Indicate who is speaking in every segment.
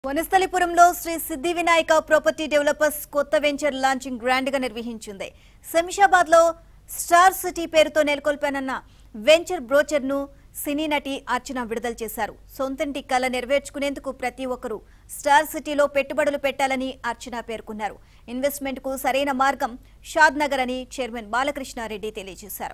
Speaker 1: వనస్థలిపురంలో Shri Siddhi Vinayaka property developers కొత్త venture launching grand గా నిర్వహించింది శంషాబాద్ లో స్టార్ సిటీ పేరుతో నెలకొల్పానన్న వెంచర్ బ్రోచర్ ను సినీ నటి అర్చన విడుదల చేశారు సొంతంటి కళ నెరవేర్చుకునేందుకు ప్రతి ఒక్కరూ స్టార్ సిటీలో పెట్టుబడులు పెట్టాలని అర్చన పేర్కొన్నారు ఇన్వెస్ట్మెంట్ కు సరైన మార్గం షాద్ నగర్ అని చైర్మన్ బాలకృష్ణారెడ్డి తెలియజేశారు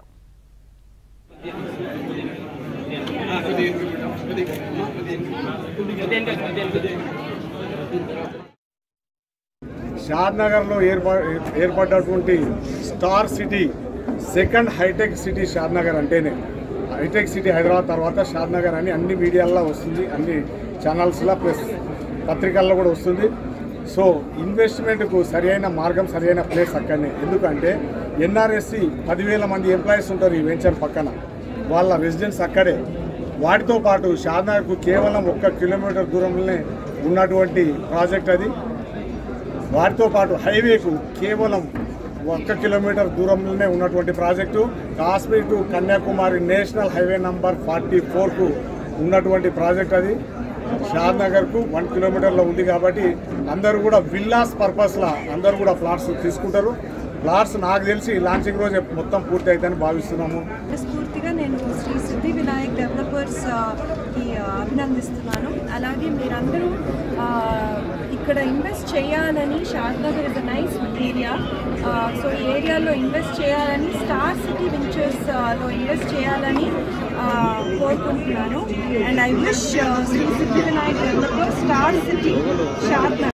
Speaker 2: షాద్ నగర్లో ఏర్పా ఏర్పడ్డటువంటి star city second hitech city Shadnagar అంటేనే హైటెక్ సిటీ హైదరాబాద్ తర్వాత షాద్ నగర్ అని అన్ని మీడియాల్లో వస్తుంది అన్ని ఛానల్స్లో ప్లస్ పత్రికల్లో కూడా వస్తుంది సో ఇన్వెస్ట్మెంట్కు సరైన మార్గం సరైన ప్లేస్ అక్కడనే ఎందుకంటే ఎన్ఆర్ఎస్సి పదివేల మంది ఎంప్లాయీస్ ఉంటారు ఈ వెంచర్ పక్కన వాళ్ళ రెసిడెన్స్ అక్కడే వాటితో పాటు షాద్నగర్కు కేవలం ఒక్క కిలోమీటర్ దూరంలోనే ఉన్నటువంటి ప్రాజెక్ట్ అది వాటితో పాటు హైవేకు కేవలం ఒక్క కిలోమీటర్ దూరంలోనే ఉన్నటువంటి project Kashmir to Kanyakumari national highway number forty ఫోర్కు ఉన్నటువంటి ప్రాజెక్ట్ అది షాద్ నగర్కు వన్ కిలోమీటర్లో ఉంది కాబట్టి అందరూ కూడా విల్లాస్ పర్పస్లా అందరూ కూడా ఫ్లాట్స్ తీసుకుంటారు ఫ్లాట్స్ నాకు తెలిసి లాంచింగ్ రోజే మొత్తం పూర్తి అవుతుందని భావిస్తున్నాము
Speaker 3: మనస్ఫూర్తిగా నేను శ్రీ సిద్ధి వినాయక్ డెవలపర్స్ ఆ, కి ఆ, అభినందిస్తున్నాను అలాగే మీరందరూ ఆ, ఇక్కడ ఇన్వెస్ట్ చేయాలని Shadnagar is a nice area so ఈ ఏరియాలో ఇన్వెస్ట్ చేయాలని స్టార్ సిటీ వెంచర్స్ లో ఇన్వెస్ట్ చేయాలని ఆ, కోరుకుంటున్నాను and I wish Shri Siddhi Vinayak developers star city Shadnagar